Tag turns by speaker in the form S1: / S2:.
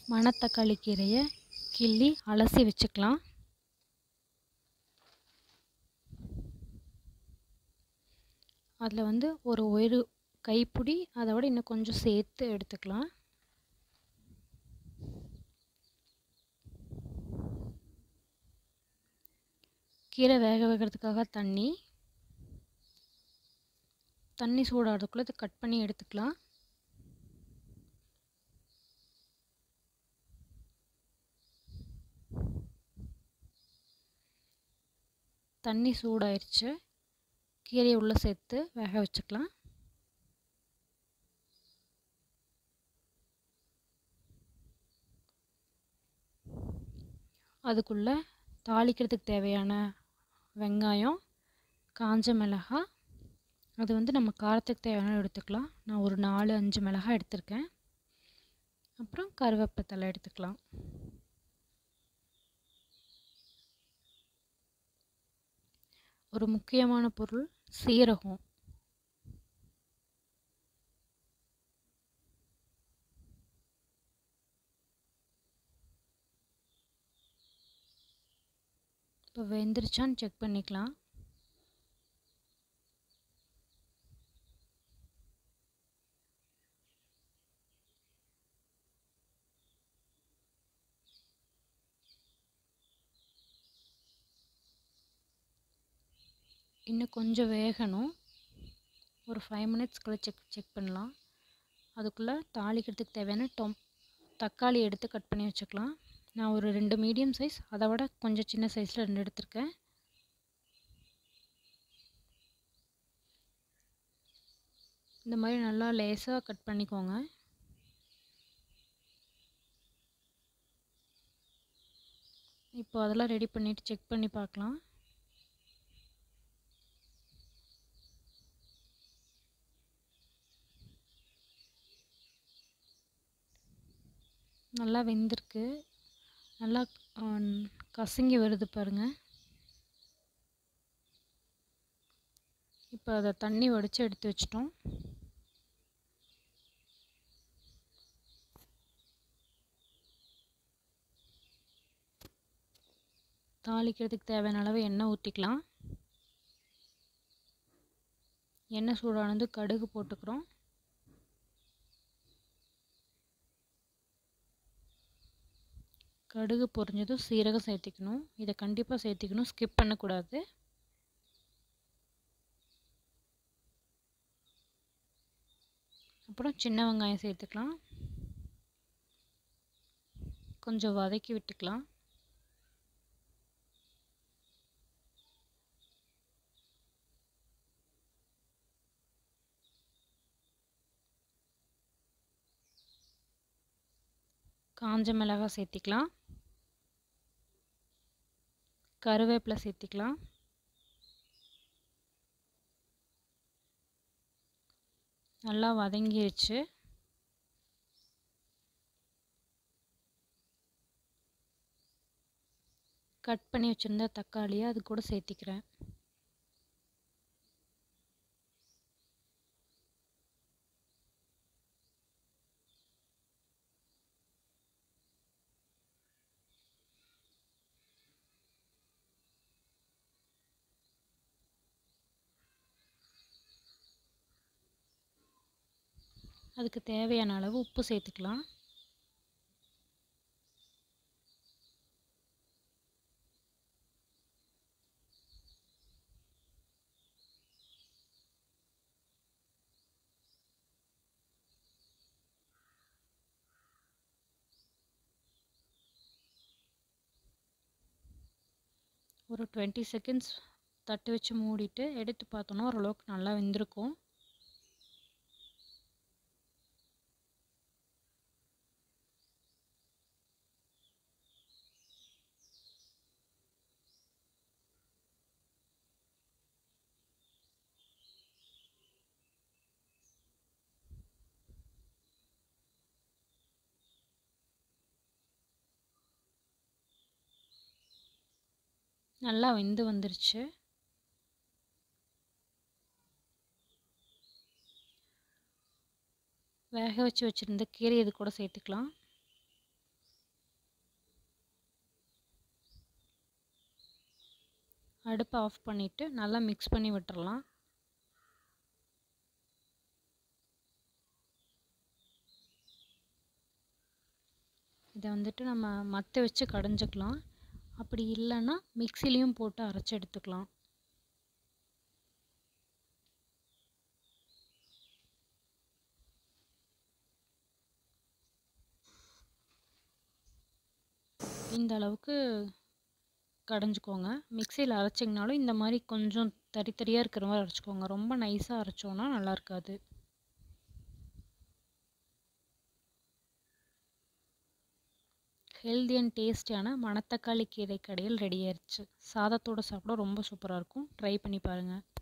S1: மணத்தக்காளி கீரையை கிள்ளி அலசி வச்சுக்கலாம் அதில் வந்து ஒரு ஒரு கைப்பிடி அதை விட இன்னும் கொஞ்சம் சேர்த்து எடுத்துக்கலாம் கீரை வேக வைக்கிறதுக்காக தண்ணி தண்ணி சூடாகிறதுக்குள்ளே இதை கட் பண்ணி எடுத்துக்கலாம் தண்ணி சூடாயிருச்சு கீரையை உள்ளே சேர்த்து வேக வச்சுக்கலாம் அதுக்குள்ளே தாளிக்கிறதுக்கு தேவையான வெங்காயம் காஞ்ச மிளகாய் அது வந்து நம்ம காரத்துக்கு தேவையான எடுத்துக்கலாம் நான் ஒரு நாலு அஞ்சு மிளகாய் எடுத்திருக்கேன் அப்புறம் கருவேப்பத்தலை எடுத்துக்கலாம் ஒரு முக்கியமான பொருள் சீரகம் இப்போ வெந்துருச்சான்னு செக் பண்ணிக்கலாம் இன்னும் கொஞ்சம் வேகணும் ஒரு ஃபைவ் மினிட்ஸ்க்குள்ளே செக் செக் பண்ணலாம் அதுக்குள்ளே தாளிக்கிறதுக்கு தேவையான டொம் தக்காளி எடுத்து கட் பண்ணி வச்சுக்கலாம் நான் ஒரு ரெண்டு மீடியம் சைஸ் அதை விட கொஞ்சம் சின்ன சைஸில் ரெண்டு எடுத்திருக்கேன் இந்த மாதிரி நல்லா லேசாக கட் பண்ணிக்கோங்க இப்போ அதெல்லாம் ரெடி பண்ணிவிட்டு செக் பண்ணி பார்க்கலாம் நல்லா வெந்திருக்கு நல்லா கசங்கி வருது பாருங்கள் இப்போ அதை தண்ணி வடித்து எடுத்து வச்சிட்டோம் தாளிக்கிறதுக்கு தேவையான அளவு எண்ணெய் ஊற்றிக்கலாம் எண்ணெய் சூடானது கடுகு போட்டுக்கிறோம் கடுகு பொரிஞ்சதும் சீரகம் சேர்த்திக்கணும் இதை கண்டிப்பாக சேர்த்திக்கணும் ஸ்கிப் பண்ணக்கூடாது அப்புறம் சின்ன வெங்காயம் சேர்த்துக்கலாம் கொஞ்சம் வதக்கி விட்டுக்கலாம் காஞ்ச மிளகாய் சேர்த்திக்கலாம் கருவேப்பிலை சேர்த்திக்கலாம் நல்லா வதங்கிருச்சு கட் பண்ணி வச்சுருந்த தக்காளியை அது கூட சேர்த்திக்கிறேன் அதுக்கு தேவையான அளவு உப்பு சேர்த்துக்கலாம் ஒரு டுவெண்ட்டி செகண்ட்ஸ் தட்டு வச்சு மூடிட்டு எடுத்து பார்த்தோன்னா ஓரளவுக்கு நல்லா வெந்திருக்கும் நல்லா வெந்து வந்துருச்சு வேக வச்சு வச்சுருந்த கீரை இது கூட சேர்த்துக்கலாம் அடுப்பை ஆஃப் பண்ணிவிட்டு நல்லா மிக்ஸ் பண்ணி விட்டுறலாம் இதை வந்துட்டு நம்ம மற்ற வச்சு கடைஞ்சிக்கலாம் அப்படி இல்லைன்னா மிக்சிலையும் போட்டு அரைச்சி எடுத்துக்கலாம் இந்த அளவுக்கு கடைஞ்சிக்கோங்க மிக்சியில் அரைச்சிங்கனாலும் இந்த மாதிரி கொஞ்சம் தரி தரியாக இருக்கிற மாதிரி அரைச்சிக்கோங்க ரொம்ப நைஸாக அரைச்சோன்னா நல்லா இருக்காது ஹெல்தி அண்ட் டேஸ்டியான மணத்தக்காளி கீரை கடையில் ரெடி ஆயிடுச்சு சாதத்தோடு சாப்பிட ரொம்ப சூப்பராக இருக்கும் ட்ரை பண்ணி பாருங்கள்